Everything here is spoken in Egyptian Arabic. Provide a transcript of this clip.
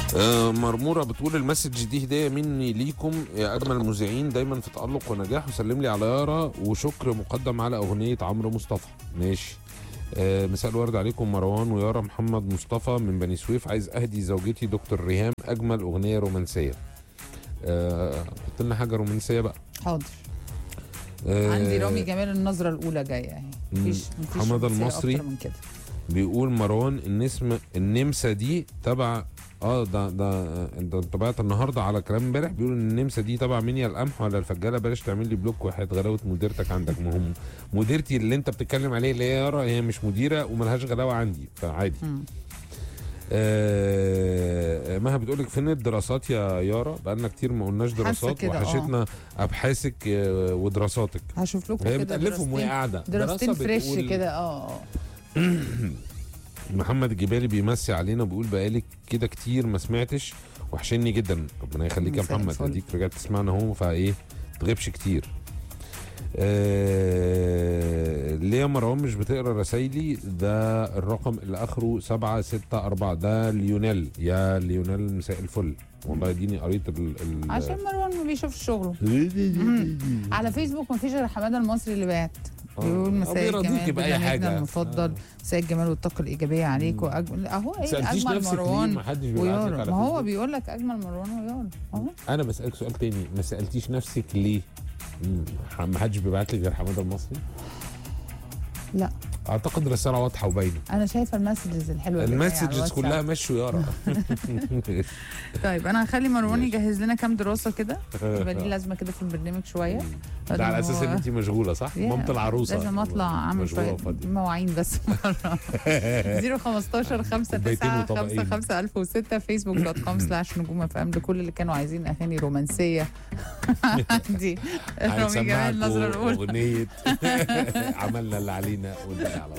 آه، مرموره بتقول المسج دي هديه مني ليكم يا اجمل المذيعين دايما في تالق ونجاح وسلم لي على يارا وشكر مقدم على اغنيه عمرو مصطفى ماشي آه، مساء الورد عليكم مروان ويارا محمد مصطفى من بني سويف عايز اهدي زوجتي دكتور ريهام اجمل اغنيه رومانسيه آه، حط لنا حاجه رومانسيه بقى حاضر آه، عندي رامي جمال النظره الاولى جايه اهي مفيش مفيش حمد رومانسية المصري. أكتر من كده بيقول مروان النسمة النمسا دي تبع اه ده ده ده طبعت النهارده على كلام امبارح بيقول ان النمسا دي تبع منيا القمح ولا الفجاله بلاش تعمل لي بلوك وحياه غلاوه مديرتك عندك مهم مديرتي اللي انت بتتكلم عليه اللي هي يارا هي مش مديره وملهاش غلاوه عندي فعادي مم. آه مها بتقول لك فين الدراسات يا يارا بقالنا كتير ما قلناش دراسات كده، آه. وحشتنا ابحاثك آه، ودراساتك هشوف لكم هي كده بتالفهم وهي دراستين- قاعده دراستين دراسة فريش بتقول- كده اه اه محمد الجبالي بيمسي علينا بيقول بقالي كده كتير ما سمعتش وحشني جدا ربنا يخليك يا مساء محمد الفل. اديك رجعت تسمعنا اهو فايه تغيبش كتير آه ليه يا مروان مش بتقرا رسايلي ده الرقم اللي اخره سبعة ستة أربعة ده ليونيل يا ليونيل مساء الفل والله اديني قريت ال ال عشان مروان ما بيشوفش شغله على فيسبوك ما فيش غير حماده المصري اللي بعت بيقول مساء بيرضيكي الجمال بأي برنامجنا حاجة. المفضل مساء الجمال والطاقه الايجابيه عليك واجمل اهو ايه سألتيش اجمل نفسك ليه مروان ما حدش بيبعت لك ويارا على ما هو فيسبوك؟ بيقول لك اجمل مروان ويارا اهو انا بسالك سؤال تاني ما سالتيش نفسك ليه مم، ما حدش بيبعت لي غير حماده المصري لا اعتقد رساله واضحه وباينه انا شايفه المسجز الحلوه اللي جاية على المسجز الواتساب. كلها مشوا يارا طيب انا هخلي مروان ماشي. يجهز لنا كام دراسه كده يبقى ليه لازمه كده في البرنامج شويه ده على اساس ان هو- انت مشغوله صح؟ Yeah. مامة العروسه لازم اطلع اعمل مشغولة شويه وفاضية. مواعين بس مره 015 5 كوبايتين 9 وطبقين. 5 5006 فيسبوك دوت كوم سلاش نجوم اف ام لكل اللي كانوا عايزين اغاني رومانسيه عندي رامي جمال هنسمعكم النظره الاولى اغنيه عملنا اللي علينا والباقي على